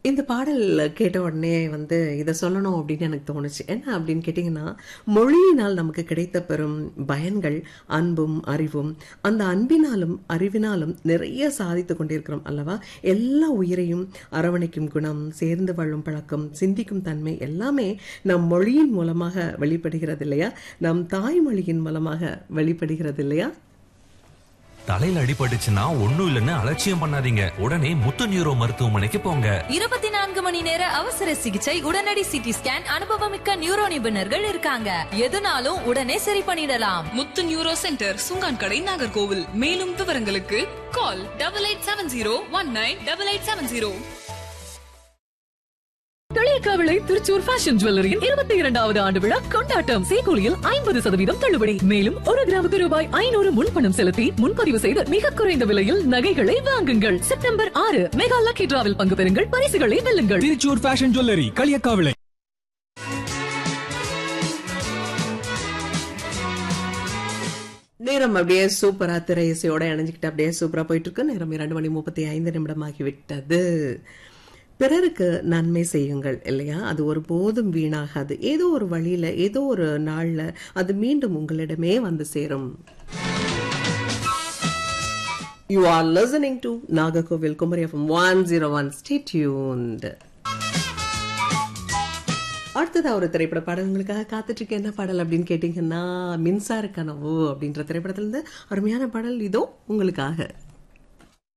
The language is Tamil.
இந்த பாடல் கேட்ட உடனே வந்து இதை சொல்லணும் அப்படின்னு எனக்கு தோணுச்சு என்ன அப்படின்னு கேட்டிங்கன்னா மொழியினால் நமக்கு கிடைத்த பெறும் பயன்கள் அன்பும் அறிவும் அந்த அன்பினாலும் அறிவினாலும் நிறைய சாதித்து கொண்டிருக்கிறோம் அல்லவா எல்லா உயிரையும் அரவணைக்கும் குணம் சேர்ந்து வாழும் பழக்கம் சிந்திக்கும் தன்மை எல்லாமே நம் மொழியின் மூலமாக வெளிப்படுகிறது இல்லையா நம் தாய்மொழியின் மூலமாக வெளிப்படுகிறது இல்லையா தலையில அடிபட்டுச்சுன்னா ஒண்ணும் இல்லைன்னு அலட்சியம் பண்ணாதீங்க உடனே முத்து நியூரோ மருத்துவமனைக்கு போங்க இருபத்தி நான்கு மணி நேர அவசர சிகிச்சை உடனடி சிடி ஸ்கேன் அனுபவமிக்க நியூரோ நிபுணர்கள் இருக்காங்க எதுனாலும் உடனே சரி பண்ணிடலாம் முத்து நியூரோ சென்டர் சுங்கான் கடை நாகர்கோவில் மேலும் விவரங்களுக்கு call double eight seven zero one nine double eight seven zero Kaliyakkavilai Thrissur fashion ஜுவல்லரியின் இருபத்தி இரண்டாவது ஆண்டு விழா கொண்டாட்டம் சேகூலியில் ஐம்பது சதவீதம் தள்ளுபடி மேலும் ஒரு கிராமுக்கு ரூபாய் ஐநூறு முன்பணம் செலுத்தி முன்பதிவு செய்து மிக குறைந்த விலையில் நகைகளை வாங்குங்கள் செப்டம்பர் ஆறு மெகா லக்கி டிராவில் பங்கு பெறுங்கள் பரிசுகளை வெல்லுங்கள் திருச்சூர் ஃபேஷன் ஜுவல்லரி களியக்காவிளை நேரம் அப்படியே சூப்பரா திரை இசையோட இணைஞ்சுக்கிட்டு அப்படியே சூப்பரா போயிட்டு இருக்கு நேரம் இரண்டு மணி முப்பத்தி ஐந்து நிமிடமாகி விட்டது பிறருக்கு நன்மை செய்யுங்கள் இல்லையா அது ஒரு போதும் வீணாகாது ஏதோ ஒரு வழியில ஏதோ ஒரு நாள்ல அது மீண்டும் உங்களிடமே வந்து சேரும் you are listening to Nagercoil Kumari FM one zero one stay tuned அடுத்ததா ஒரு திரைப்பட பாடல் உங்களுக்காக காத்துட்டு இருக்க என்ன பாடல் அப்படின்னு கேட்டீங்கன்னா மின்சார கனவு அப்படின்ற திரைப்படத்துல இருந்து அருமையான பாடல் இதோ உங்களுக்காக